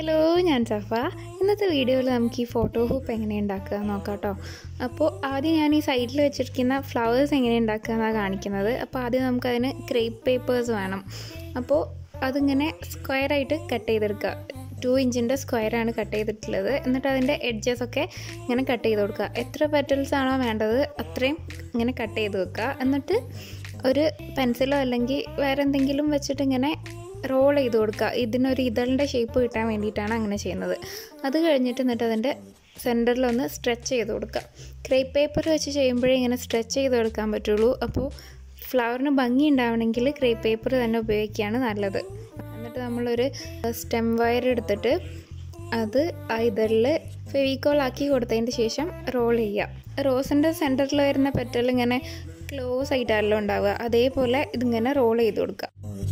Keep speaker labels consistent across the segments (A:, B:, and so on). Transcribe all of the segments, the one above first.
A: hello ഞാൻ സഫ ഇന്നത്തെ വീഡിയോയിൽ നമുക്ക് ഈ ഫോട്ടോ ഹൂപ്പ് എങ്ങനെ ഉണ്ടാക്കുക എന്ന് നോക്കാം കേട്ടോ അപ്പോൾ ആദ്യം ഞാൻ ഈ സൈഡിൽ വെച്ചിരിക്കുന്ന ഫ്ലവേഴ്സ് എങ്ങനെ ഉണ്ടാക്കുക എന്നാണ് കാണിക്കുന്നത് അപ്പോൾ ആദ്യം നമുക്കതിന് ക്രേപ്പ് പേപ്പേഴ്സ് വേണം അപ്പോൾ അതിങ്ങനെ സ്ക്വയറായിട്ട് കട്ട് ചെയ്തെടുക്കുക ടു ഇഞ്ചിൻ്റെ സ്ക്വയറാണ് കട്ട് ചെയ്തിട്ടുള്ളത് എന്നിട്ട് അതിൻ്റെ എഡ്ജസ് ഒക്കെ ഇങ്ങനെ കട്ട് ചെയ്ത് കൊടുക്കുക എത്ര പെറ്റൽസ് ആണോ വേണ്ടത് അത്രയും ഇങ്ങനെ കട്ട് ചെയ്ത് വെക്കുക എന്നിട്ട് ഒരു പെൻസിലോ അല്ലെങ്കിൽ വേറെ എന്തെങ്കിലും വെച്ചിട്ട് ഇങ്ങനെ റോൾ ചെയ്ത് കൊടുക്കുക ഇതിനൊരു ഇതളിൻ്റെ ഷേപ്പ് കിട്ടാൻ വേണ്ടിയിട്ടാണ് അങ്ങനെ ചെയ്യുന്നത് അത് കഴിഞ്ഞിട്ട് എന്നിട്ട് അതിൻ്റെ സെൻറ്ററിലൊന്ന് സ്ട്രെച്ച് ചെയ്ത് കൊടുക്കുക ക്രേപ്പ് പേപ്പർ വെച്ച് ചെയ്യുമ്പോഴേ ഇങ്ങനെ സ്ട്രെച്ച് ചെയ്ത് കൊടുക്കാൻ പറ്റുള്ളൂ അപ്പോൾ ഫ്ലവറിന് ഭംഗി ഉണ്ടാവണമെങ്കിൽ ക്രേപ്പ് പേപ്പർ തന്നെ ഉപയോഗിക്കുകയാണ് നല്ലത് എന്നിട്ട് നമ്മളൊരു സ്റ്റെം വയർ എടുത്തിട്ട് അത് ആ ഇതളിൽ ഫെവിക്കോൾ ആക്കി കൊടുത്തതിന് ശേഷം റോൾ ചെയ്യുക റോസിൻ്റെ സെൻറ്ററിൽ വരുന്ന പെറ്റൽ ഇങ്ങനെ ക്ലോസ് ആയിട്ടാണല്ലോ ഉണ്ടാവുക അതേപോലെ ഇതിങ്ങനെ റോൾ ചെയ്ത് കൊടുക്കുക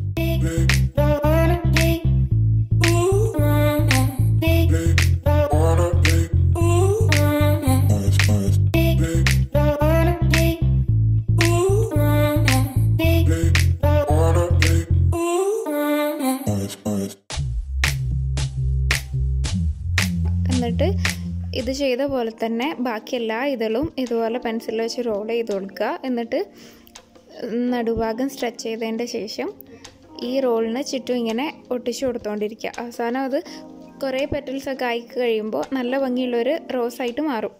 A: എന്നിട്ട് ഇത് ചെയ്ത പോലെ തന്നെ ബാക്കി എല്ലാ ഇതളും ഇതുപോലെ പെൻസിൽ വെച്ച് റോൾ ചെയ്ത് കൊടുക്കുക എന്നിട്ട് നടുഭാഗം സ്ട്രെച്ച് ചെയ്തതിൻ്റെ ശേഷം ഈ റോളിന് ചുറ്റും ഇങ്ങനെ ഒട്ടിച്ചു കൊടുത്തുകൊണ്ടിരിക്കുക അവസാനം അത് കുറേ പെറ്റൽസ് ഒക്കെ ആയി കഴിയുമ്പോൾ നല്ല ഭംഗിയുള്ളൊരു റോസായിട്ട് മാറും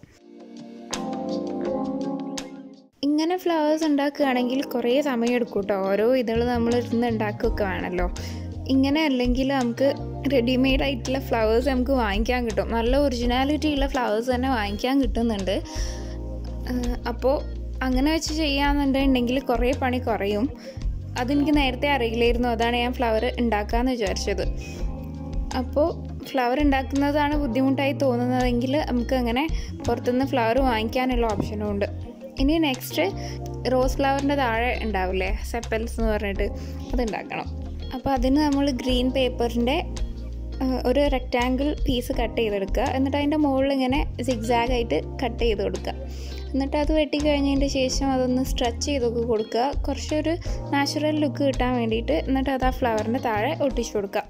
A: ഇങ്ങനെ ഫ്ലവേഴ്സ് ഉണ്ടാക്കുകയാണെങ്കിൽ കുറേ സമയം എടുക്കും കേട്ടോ ഓരോ ഇതൾ നമ്മൾ ഇരുന്ന് ഉണ്ടാക്കുകയൊക്കെ വേണമല്ലോ ഇങ്ങനെ അല്ലെങ്കിൽ നമുക്ക് റെഡിമെയ്ഡ് ആയിട്ടുള്ള ഫ്ലവേഴ്സ് നമുക്ക് വാങ്ങിക്കാൻ കിട്ടും നല്ല ഒറിജിനാലിറ്റി ഉള്ള ഫ്ലവേഴ്സ് തന്നെ വാങ്ങിക്കാൻ കിട്ടുന്നുണ്ട് അപ്പോൾ അങ്ങനെ വെച്ച് ചെയ്യാന്നുണ്ടെങ്കിൽ കുറേ പണി കുറയും അതെനിക്ക് നേരത്തെ അറിയില്ലായിരുന്നു അതാണ് ഞാൻ ഫ്ലവർ ഉണ്ടാക്കാമെന്ന് വിചാരിച്ചത് അപ്പോൾ ഫ്ലവർ ഉണ്ടാക്കുന്നതാണ് ബുദ്ധിമുട്ടായി തോന്നുന്നതെങ്കിൽ നമുക്ക് അങ്ങനെ പുറത്തുനിന്ന് ഫ്ലവർ വാങ്ങിക്കാനുള്ള ഓപ്ഷനും ഉണ്ട് ഇനി നെക്സ്റ്റ് റോസ് ഫ്ലവറിൻ്റെ താഴെ ഉണ്ടാവില്ലേ സെപ്പൽസ് എന്ന് പറഞ്ഞിട്ട് അതുണ്ടാക്കണം അപ്പോൾ അതിന് നമ്മൾ ഗ്രീൻ പേപ്പറിൻ്റെ ഒരു റെക്റ്റാങ്കിൾ പീസ് കട്ട് ചെയ്തെടുക്കുക എന്നിട്ട് അതിൻ്റെ മുകളിൽ ഇങ്ങനെ സിഗ്സാഗ് ആയിട്ട് കട്ട് ചെയ്ത് കൊടുക്കുക എന്നിട്ട് അത് വെട്ടി കഴിഞ്ഞതിൻ്റെ ശേഷം അതൊന്ന് സ്ട്രെച്ച് ചെയ്തൊക്കെ കൊടുക്കുക കുറച്ചൊരു നാച്ചുറൽ ലുക്ക് കിട്ടാൻ വേണ്ടിയിട്ട് എന്നിട്ട് അത് ആ ഫ്ലവറിൻ്റെ താഴെ ഒട്ടിച്ചു കൊടുക്കുക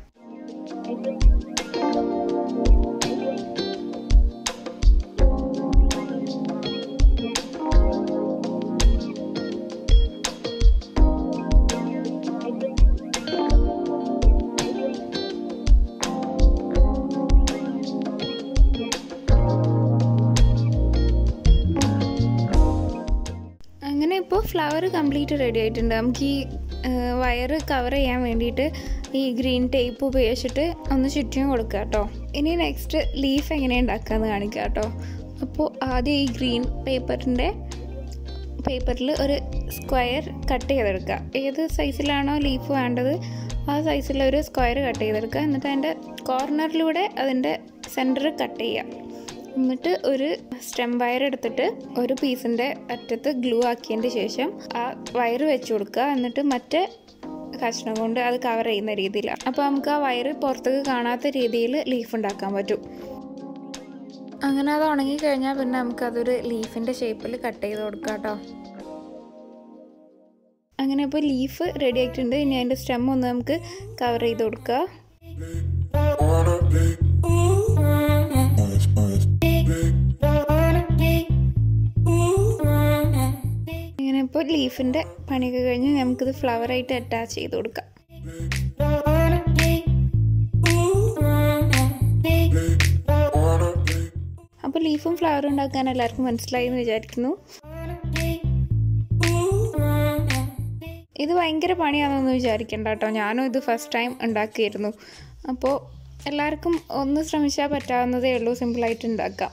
A: അങ്ങനെ ഇപ്പോൾ ഫ്ലവർ കംപ്ലീറ്റ് റെഡി ആയിട്ടുണ്ട് നമുക്ക് ഈ വയറ് കവർ ചെയ്യാൻ വേണ്ടിയിട്ട് ഈ ഗ്രീൻ ടേപ്പ് ഉപയോഗിച്ചിട്ട് ഒന്ന് ചുറ്റിയും കൊടുക്കുക കേട്ടോ ഇനി നെക്സ്റ്റ് ലീഫ് എങ്ങനെ ഉണ്ടാക്കാമെന്ന് കാണിക്കുക കേട്ടോ അപ്പോൾ ആദ്യം ഈ ഗ്രീൻ പേപ്പറിൻ്റെ പേപ്പറിൽ ഒരു സ്ക്വയർ കട്ട് ചെയ്തെടുക്കുക ഏത് സൈസിലാണോ ലീഫ് വേണ്ടത് ആ സൈസിലൊരു സ്ക്വയർ കട്ട് ചെയ്തെടുക്കുക എന്നിട്ട് അതിൻ്റെ കോർണറിലൂടെ അതിൻ്റെ സെൻറ്റർ കട്ട് ചെയ്യുക എന്നിട്ട് ഒരു സ്റ്റെം വയർ എടുത്തിട്ട് ഒരു പീസിൻ്റെ അറ്റത്ത് ഗ്ലൂ ആക്കിയതിൻ്റെ ശേഷം ആ വയർ വെച്ച് കൊടുക്കുക എന്നിട്ട് മറ്റേ കഷ്ണം കൊണ്ട് അത് കവർ ചെയ്യുന്ന രീതിയിലാണ് അപ്പോൾ നമുക്ക് ആ വയറ് പുറത്തേക്ക് കാണാത്ത രീതിയിൽ ലീഫ് ഉണ്ടാക്കാൻ പറ്റും അങ്ങനെ അത് ഉണങ്ങി കഴിഞ്ഞാൽ പിന്നെ നമുക്കതൊരു ലീഫിൻ്റെ ഷേപ്പിൽ കട്ട് ചെയ്ത് കൊടുക്കാം കേട്ടോ അങ്ങനെ ഇപ്പോൾ ലീഫ് റെഡി ആയിട്ടുണ്ട് ഇനി അതിൻ്റെ സ്റ്റെം ഒന്ന് നമുക്ക് കവർ ചെയ്ത് കൊടുക്കുക ഇങ്ങനെ ഇപ്പോൾ ലീഫിൻ്റെ പണിയൊക്കെ കഴിഞ്ഞ് നമുക്കിത് ഫ്ലവറായിട്ട് അറ്റാച്ച് ചെയ്ത് കൊടുക്കാം അപ്പോൾ ലീഫും ഫ്ലവറും ഉണ്ടാക്കാൻ എല്ലാവർക്കും മനസ്സിലായി എന്ന് വിചാരിക്കുന്നു ഇത് ഭയങ്കര പണിയാണെന്നൊന്നും വിചാരിക്കണ്ട കേട്ടോ ഞാനും ഇത് ഫസ്റ്റ് ടൈം ഉണ്ടാക്കിയിരുന്നു അപ്പോൾ എല്ലാവർക്കും ഒന്ന് ശ്രമിച്ചാൽ പറ്റാവുന്നതേ ഉള്ളൂ സിമ്പിളായിട്ട് ഉണ്ടാക്കാം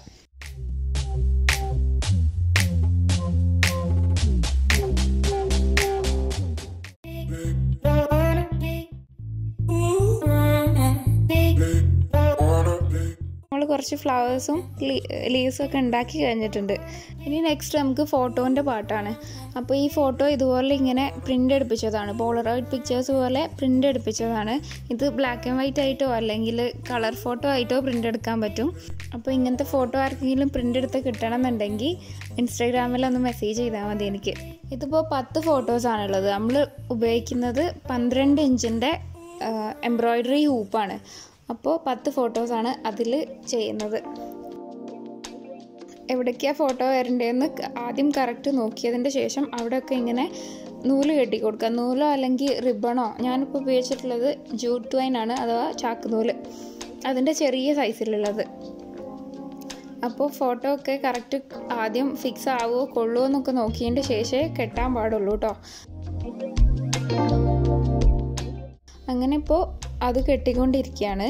A: നമ്മൾ കുറച്ച് ഫ്ലവേഴ്സും ലീവ്സും ഒക്കെ ഉണ്ടാക്കി കഴിഞ്ഞിട്ടുണ്ട് ഇനി നെക്സ്റ്റ് നമുക്ക് ഫോട്ടോൻ്റെ പാട്ടാണ് അപ്പോൾ ഈ ഫോട്ടോ ഇതുപോലെ ഇങ്ങനെ പ്രിൻ്റ് എടുപ്പിച്ചതാണ് പോളറോയിഡ് പിക്ചേഴ്സ് പോലെ പ്രിൻ്റ് എടുപ്പിച്ചതാണ് ഇത് ബ്ലാക്ക് ആൻഡ് വൈറ്റ് ആയിട്ടോ അല്ലെങ്കിൽ കളർ ഫോട്ടോ ആയിട്ടോ പ്രിൻ്റ് എടുക്കാൻ പറ്റും അപ്പോൾ ഇങ്ങനത്തെ ഫോട്ടോ ആർക്കെങ്കിലും പ്രിൻ്റ് എടുത്ത് കിട്ടണമെന്നുണ്ടെങ്കിൽ ഇൻസ്റ്റാഗ്രാമിൽ ഒന്ന് മെസ്സേജ് ചെയ്താൽ മതി എനിക്ക് ഇതിപ്പോൾ പത്ത് ഫോട്ടോസാണുള്ളത് നമ്മൾ ഉപയോഗിക്കുന്നത് പന്ത്രണ്ട് ഇഞ്ചിൻ്റെ എംബ്രോയ്ഡറി ഹൂപ്പാണ് അപ്പോൾ പത്ത് ഫോട്ടോസാണ് അതിൽ ചെയ്യുന്നത് എവിടേക്കാണ് ഫോട്ടോ വരേണ്ടതെന്ന് ആദ്യം കറക്റ്റ് നോക്കിയതിൻ്റെ ശേഷം അവിടെയൊക്കെ ഇങ്ങനെ നൂല് കെട്ടി കൊടുക്കുക നൂലോ അല്ലെങ്കിൽ റിബണോ ഞാനിപ്പോൾ ഉപയോഗിച്ചിട്ടുള്ളത് ജൂട്ട് വൈനാണ് അഥവാ ചാക്ക് നൂല് അതിൻ്റെ ചെറിയ സൈസിലുള്ളത് അപ്പോൾ ഫോട്ടോ ഒക്കെ കറക്റ്റ് ആദ്യം ഫിക്സ് ആവുമോ കൊള്ളുമോ എന്നൊക്കെ നോക്കിയതിൻ്റെ ശേഷമേ കെട്ടാൻ പാടുള്ളൂ കേട്ടോ അങ്ങനെ ഇപ്പോൾ അത് കെട്ടിക്കൊണ്ടിരിക്കുകയാണ്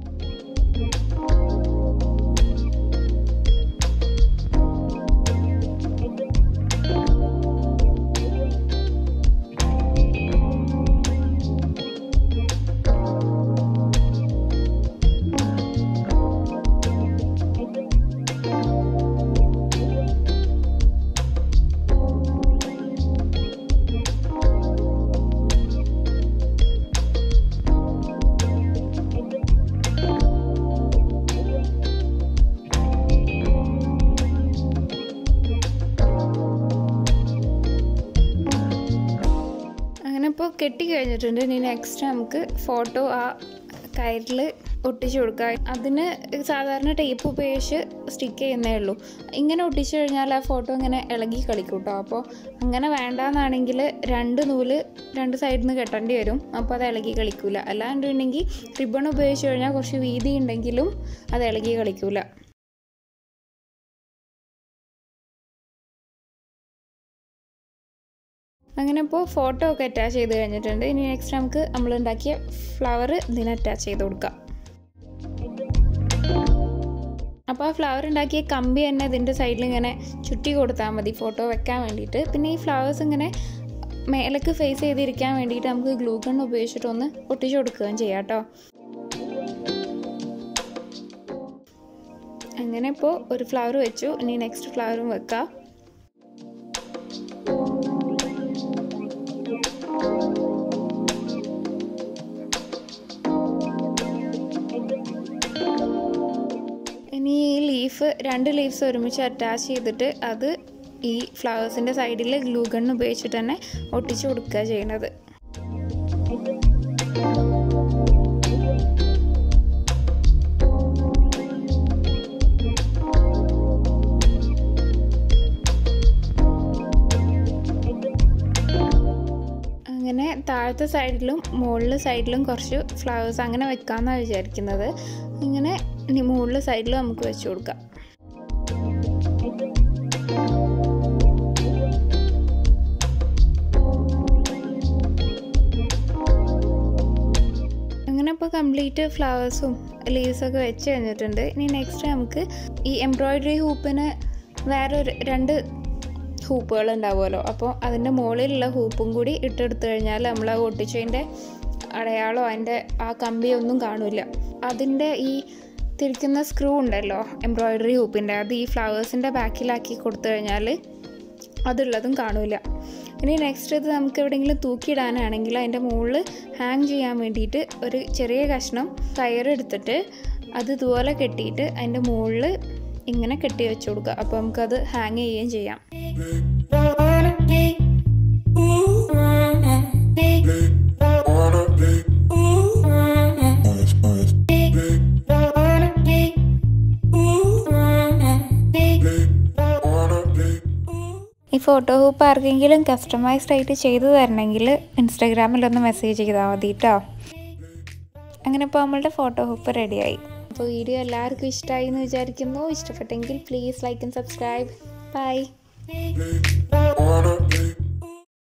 A: അങ്ങനെ ഇപ്പോൾ കെട്ടി കഴിഞ്ഞിട്ടുണ്ട് ഇനി നെക്സ്റ്റ് നമുക്ക് ഫോട്ടോ ആ കയറിൽ ഒട്ടിച്ചു കൊടുക്കുക അതിന് സാധാരണ ടേപ്പ് ഉപയോഗിച്ച് സ്റ്റിക്ക് ചെയ്യുന്നേ ഉള്ളൂ ഇങ്ങനെ ഒട്ടിച്ചു കഴിഞ്ഞാൽ ആ ഫോട്ടോ ഇങ്ങനെ ഇളകി കളിക്കും കേട്ടോ അപ്പോൾ അങ്ങനെ വേണ്ടാന്നാണെങ്കിൽ രണ്ട് നൂല് രണ്ട് സൈഡിൽ നിന്ന് കെട്ടേണ്ടി വരും അപ്പോൾ അത് ഇളകി കളിക്കൂല അല്ലാണ്ടുണ്ടെങ്കിൽ റിബൺ ഉപയോഗിച്ച് കഴിഞ്ഞാൽ കുറച്ച് വീതി ഉണ്ടെങ്കിലും അത് ഇളകി കളിക്കൂല അങ്ങനെ ഇപ്പോൾ ഫോട്ടോ ഒക്കെ അറ്റാച്ച് ചെയ്ത് കഴിഞ്ഞിട്ടുണ്ട് ഇനി നെക്സ്റ്റ് നമുക്ക് നമ്മൾ ഉണ്ടാക്കിയ ഫ്ലവർ ഇതിന് അറ്റാച്ച് ചെയ്ത് കൊടുക്കാം അപ്പോൾ ആ ഫ്ലവർ ഉണ്ടാക്കിയ കമ്പി തന്നെ ഇതിൻ്റെ സൈഡിൽ ഇങ്ങനെ ചുറ്റി കൊടുത്താൽ മതി ഫോട്ടോ വെക്കാൻ വേണ്ടിയിട്ട് പിന്നെ ഈ ഫ്ലവേഴ്സ് ഇങ്ങനെ മേലേക്ക് ഫേസ് ചെയ്തിരിക്കാൻ വേണ്ടിയിട്ട് നമുക്ക് ഗ്ലൂ ഗൺ ഉപയോഗിച്ചിട്ട് ഒന്ന് ഒട്ടിച്ചു കൊടുക്കുകയും ചെയ്യാം കേട്ടോ അങ്ങനെ ഇപ്പോൾ ഒരു ഫ്ലവർ വെച്ചു ഇനി നെക്സ്റ്റ് ഫ്ലവറും വെക്കാം ഇനി ഈ ലീഫ് രണ്ട് ലീവ്സ് ഒരുമിച്ച് അറ്റാച്ച് ചെയ്തിട്ട് അത് ഈ ഫ്ലവേഴ്സിൻ്റെ സൈഡിൽ ഗ്ലൂ ഗൺ ഉപയോഗിച്ചിട്ട് തന്നെ ഒട്ടിച്ചു കൊടുക്കുക ചെയ്യണത് അങ്ങനെ താഴത്തെ സൈഡിലും മുകളിൽ സൈഡിലും കുറച്ച് ഫ്ലവേഴ്സ് അങ്ങനെ വെക്കാമെന്നാണ് വിചാരിക്കുന്നത് ഇങ്ങനെ ഇനി മുകളിൽ സൈഡിൽ നമുക്ക് വെച്ച് കൊടുക്കാം അങ്ങനെ ഇപ്പോൾ കംപ്ലീറ്റ് ഫ്ലവേഴ്സും ലീവ്സൊക്കെ വെച്ച് കഴിഞ്ഞിട്ടുണ്ട് ഇനി നെക്സ്റ്റ് നമുക്ക് ഈ എംബ്രോയ്ഡറി ഹൂപ്പിന് വേറെ ഒരു രണ്ട് ഹൂപ്പുകൾ ഉണ്ടാവുമല്ലോ അപ്പോൾ അതിൻ്റെ മുകളിലുള്ള ഹൂപ്പും കൂടി ഇട്ടെടുത്തു കഴിഞ്ഞാൽ നമ്മൾ ആ ഒട്ടിച്ചതിൻ്റെ അടയാളോ അതിൻ്റെ ആ കമ്പിയൊന്നും കാണില്ല അതിൻ്റെ ഈ തിരിക്കുന്ന സ്ക്രൂ ഉണ്ടല്ലോ എംബ്രോയ്ഡറി ഹൂപ്പിൻ്റെ അത് ഈ ഫ്ലവേഴ്സിൻ്റെ ബാക്കിലാക്കി കൊടുത്തു കഴിഞ്ഞാൽ അതുള്ളതും കാണില്ല ഇനി നെക്സ്റ്റ് ഇത് നമുക്ക് എവിടെയെങ്കിലും തൂക്കിയിടാനാണെങ്കിൽ അതിൻ്റെ മുകളിൽ ഹാങ് ചെയ്യാൻ വേണ്ടിയിട്ട് ഒരു ചെറിയ കഷ്ണം കയറെടുത്തിട്ട് അത് ഇതുപോലെ കെട്ടിയിട്ട് അതിൻ്റെ മുകളിൽ ഇങ്ങനെ കെട്ടി വെച്ച് കൊടുക്കുക അപ്പോൾ നമുക്കത് ഹാങ് ചെയ്യുകയും ചെയ്യാം ഈ ഫോട്ടോ ഹൂപ്പ് ആർക്കെങ്കിലും കസ്റ്റമൈസ്ഡ് ആയിട്ട് ചെയ്തു തരണമെങ്കിൽ ഇൻസ്റ്റാഗ്രാമിലൊന്ന് മെസ്സേജ് ചെയ്താൽ മതി കേട്ടോ അങ്ങനെ ഇപ്പോൾ നമ്മളുടെ ഫോട്ടോ ഹൂപ്പ് റെഡിയായി അപ്പോൾ വീഡിയോ എല്ലാവർക്കും ഇഷ്ടമായി എന്ന് വിചാരിക്കുന്നു ഇഷ്ടപ്പെട്ടെങ്കിൽ please like and subscribe bye
B: wanna be